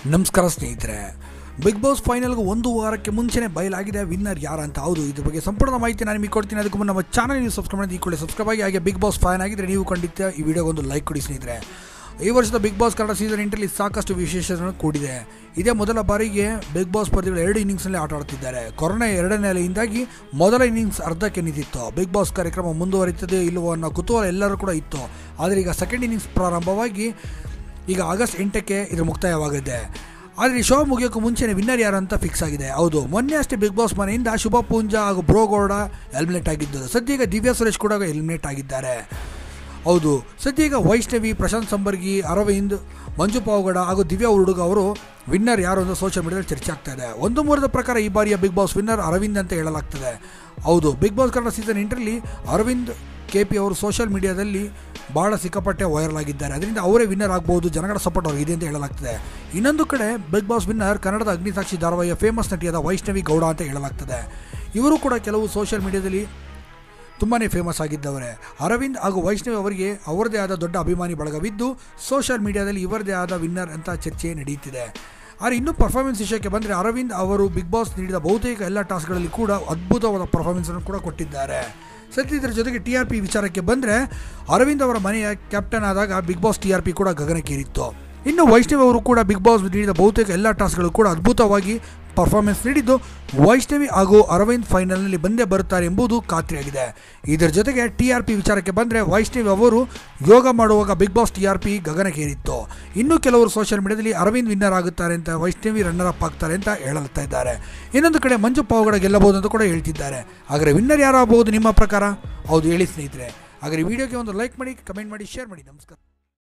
ನಮಸ್ಕಾರ ಸ್ನೇಹಿತರೆ big boss ಫೈನಲ್ಗೆ ಒಂದು ವಾರಕ್ಕೆ ಮುಂಚೆನೇ ಬಯಲಾಗಿದೆ ವಿನ್ನರ್ ಯಾರಂತ ಹೌದು ಇದ್ರ ಬಗ್ಗೆ ಸಂಪೂರ್ಣ ಮಾಹಿತಿ ನಾನು ನಿಮಗೆ ಕೊಡ್ತೀನಿ ಅದಕ್ಕೂ ಮುನ್ನ ನಮ್ಮ ಚಾನಲ್ ನೀವು ಸಬ್ಸ್ಕ್ರೈಬ್ ಮಾಡಿ ಈ ಕೂಡಲೇ ಸಬ್ಸ್ಕ್ರೈಬ್ ಆಗಿ ಹಾಗೆ ಬಿಗ್ ಬಾಸ್ ಫ್ಯಾನ್ ಆಗಿದ್ರೆ ನೀವು ಖಂಡಿತ ಈ ವಿಡಿಯೋಗೆ ಒಂದು ಲೈಕ್ ಕೊಡಿ ಸ್ನೇಹಿತರೆ ಈ ವರ್ಷದ ಬಿಗ್ ಬಾಸ್ ಕನ್ನಡ ಸೀಸನ್ ಎಂಟರಲ್ಲಿ ಸಾಕಷ್ಟು ವಿಶೇಷಗಳನ್ನು ಕೂಡಿದೆ ಇದೇ ಮೊದಲ ಬಾರಿಗೆ ಬಿಗ್ ಬಾಸ್ ಸ್ಪರ್ಧಿಗಳು ಎರಡು ಇನ್ನಿಂಗ್ಸ್ನಲ್ಲಿ ಆಟ ಆಡುತ್ತಿದ್ದಾರೆ ಕೊರೋನಾ ಎರಡನೇ ಅಲೆಯಿಂದಾಗಿ ಮೊದಲ ಇನ್ನಿಂಗ್ಸ್ ಅರ್ಧಕ್ಕೆ ನಿಂತಿತ್ತು ಬಿಗ್ ಬಾಸ್ ಕಾರ್ಯಕ್ರಮ ಮುಂದುವರಿಯುತ್ತದೆ ಇಲ್ಲವೋ ಅನ್ನೋ ಕುತೂಹಲ ಎಲ್ಲರೂ ಕೂಡ ಇತ್ತು ಆದರೆ ಈಗ ಸೆಕೆಂಡ್ ಇನ್ನಿಂಗ್ಸ್ ಪ್ರಾರಂಭವಾಗಿ ಈಗ ಆಗಸ್ಟ್ ಎಂಟಕ್ಕೆ ಇದು ಮುಕ್ತಾಯವಾಗಿದೆ ಆದರೆ ಈ ಶೋ ಮುಗಿಯೋಕ್ಕೂ ಮುಂಚೆನೇ ವಿನ್ನರ್ ಯಾರು ಅಂತ ಫಿಕ್ಸ್ ಆಗಿದೆ ಹೌದು ಮೊನ್ನೆ ಅಷ್ಟೇ ಬಿಗ್ ಬಾಸ್ ಮನೆಯಿಂದ ಶುಭ ಪೂಂಜಾ ಹಾಗೂ ಬ್ರೋಗೌಡ ಎಲಿಮಿನೇಟ್ ಆಗಿದ್ದರು ಸದ್ಯ ಈಗ ದಿವ್ಯಾ ಸುರೇಶ್ ಕೂಡ ಎಲಿಮಿನೇಟ್ ಆಗಿದ್ದಾರೆ ಹೌದು ಸದ್ಯ ಈಗ ವೈಷ್ಣವಿ ಪ್ರಶಾಂತ್ ಸಂಬರ್ಗಿ ಅರವಿಂದ್ ಮಂಜು ಪಾವಗಡ ಹಾಗೂ ದಿವ್ಯಾ ಹುಡುಗ ಅವರು ವಿನ್ನರ್ ಯಾರು ಅಂತ ಸೋಷಿಯಲ್ ಮೀಡಿಯಾದಲ್ಲಿ ಚರ್ಚೆ ಆಗ್ತಾ ಇದೆ ಒಂದು ಮೂರದ ಪ್ರಕಾರ ಈ ಬಾರಿಯ ಬಿಗ್ ಬಾಸ್ ವಿನ್ನರ್ ಅರವಿಂದ್ ಅಂತ ಹೇಳಲಾಗ್ತದೆ ಹೌದು ಬಿಗ್ ಬಾಸ್ ಕನ್ನಡ ಸೀಸನ್ ಎಂಟರಲ್ಲಿ ಅರವಿಂದ್ ಕೆ ಪಿ ಅವರು ಸೋಷಿಯಲ್ ಮೀಡಿಯಾದಲ್ಲಿ ಭಾಳ ಸಿಕ್ಕಾಪಟ್ಟೆ ವೈರಲ್ ಆಗಿದ್ದಾರೆ ಅದರಿಂದ ಅವರೇ ವಿನ್ನರ್ ಆಗ್ಬೋದು ಜನಗಳ ಸಪೋರ್ಟ್ ಅವ್ರಿಗೆ ಇದೆ ಅಂತ ಹೇಳಲಾಗ್ತದೆ ಇನ್ನೊಂದು ಕಡೆ ಬಿಗ್ ಬಾಸ್ ವಿನ್ನರ್ ಕನ್ನಡದ ಅಗ್ನಿಸಾಕ್ಷಿ ಧಾರಾವಾಹಿಯ ಫೇಮಸ್ ನಟಿಯಾದ ವೈಷ್ಣವಿ ಗೌಡ ಅಂತ ಹೇಳಲಾಗ್ತದೆ ಇವರು ಕೂಡ ಕೆಲವು ಸೋಷಿಯಲ್ ಮೀಡಿಯಾದಲ್ಲಿ ತುಂಬಾ ಫೇಮಸ್ ಆಗಿದ್ದವರೇ ಅರವಿಂದ್ ಹಾಗೂ ವೈಷ್ಣವಿ ಅವರಿಗೆ ಅವರದೇ ಆದ ದೊಡ್ಡ ಅಭಿಮಾನಿ ಬಳಗವಿದ್ದು ಸೋಷಿಯಲ್ ಮೀಡಿಯಾದಲ್ಲಿ ಇವರದೇ ಆದ ವಿನ್ನರ್ ಅಂತ ಚರ್ಚೆ ನಡೆಯುತ್ತಿದೆ ಆದರೆ ಇನ್ನೂ ಪರ್ಫಾರ್ಮೆನ್ಸ್ ವಿಷಯಕ್ಕೆ ಬಂದರೆ ಅರವಿಂದ್ ಅವರು ಬಿಗ್ ಬಾಸ್ ನೀಡಿದ ಬಹುತೇಕ ಎಲ್ಲ ಟಾಸ್ಕ್ಗಳಲ್ಲಿ ಕೂಡ ಅದ್ಭುತವಾದ ಪರ್ಫಾರ್ಮೆನ್ಸನ್ನು ಕೂಡ ಕೊಟ್ಟಿದ್ದಾರೆ ಸದ್ಯ ಇದರ ಜೊತೆಗೆ ಟಿ ಆರ್ ಪಿ ವಿಚಾರಕ್ಕೆ ಬಂದರೆ ಅರವಿಂದ್ ಅವರ ಮನೆಯ ಕ್ಯಾಪ್ಟನ್ ಆದಾಗ big boss T R P ಕೂಡ ಗಗನಕ್ಕೇರಿತ್ತು ಇನ್ನು ವೈಷ್ಣವಿ ಅವರು ಕೂಡ ಬಿಗ್ ಬಾಸ್ ನೀಡಿದ ಬಹುತೇಕ ಎಲ್ಲ ಟಾಸ್ಕ್ಗಳು ಕೂಡ ಅದ್ಭುತವಾಗಿ ಪರ್ಫಾರ್ಮೆನ್ಸ್ ನೀಡಿದ್ದು ವೈಷ್ಣವಿ ಹಾಗೂ ಅರವಿಂದ್ ಫೈನಲ್ನಲ್ಲಿ ಬಂದೇ ಬರುತ್ತಾರೆ ಎಂಬುದು ಖಾತ್ರಿಯಾಗಿದೆ ಇದರ ಜೊತೆಗೆ ಟಿ ಆರ್ ಪಿ ವಿಚಾರಕ್ಕೆ ಬಂದರೆ ವೈಷ್ಣವಿ ಅವರು ಯೋಗ ಮಾಡುವಾಗ big boss T R P ಗಗನಕ್ಕೇರಿತ್ತು ಇನ್ನು ಕೆಲವರು ಸೋಷಿಯಲ್ ಮೀಡಿಯಾದಲ್ಲಿ ಅರವಿಂದ್ ವಿನ್ನರ್ ಆಗುತ್ತಾರೆ ಅಂತ ವೈಷ್ಣವಿ ರನ್ನರ್ ಅಪ್ ಆಗ್ತಾರೆ ಅಂತ ಹೇಳುತ್ತಾ ಇದ್ದಾರೆ ಇನ್ನೊಂದು ಕಡೆ ಮಂಜು ಪಾವಗಡ ಗೆಲ್ಲಬಹುದು ಅಂತ ಕೂಡ ಹೇಳ್ತಿದ್ದಾರೆ ಹಾಗಾದರೆ ವಿನ್ನರ್ ಯಾರಾಗಬಹುದು ನಿಮ್ಮ ಪ್ರಕಾರ ಹೌದು ಹೇಳಿ ಸ್ನೇಹಿತರೆ ಹಾಗಾದರೆ ವಿಡಿಯೋಗೆ ಒಂದು ಲೈಕ್ ಮಾಡಿ ಕಮೆಂಟ್ ಮಾಡಿ ಶೇರ್ ಮಾಡಿ ನಮಸ್ಕಾರ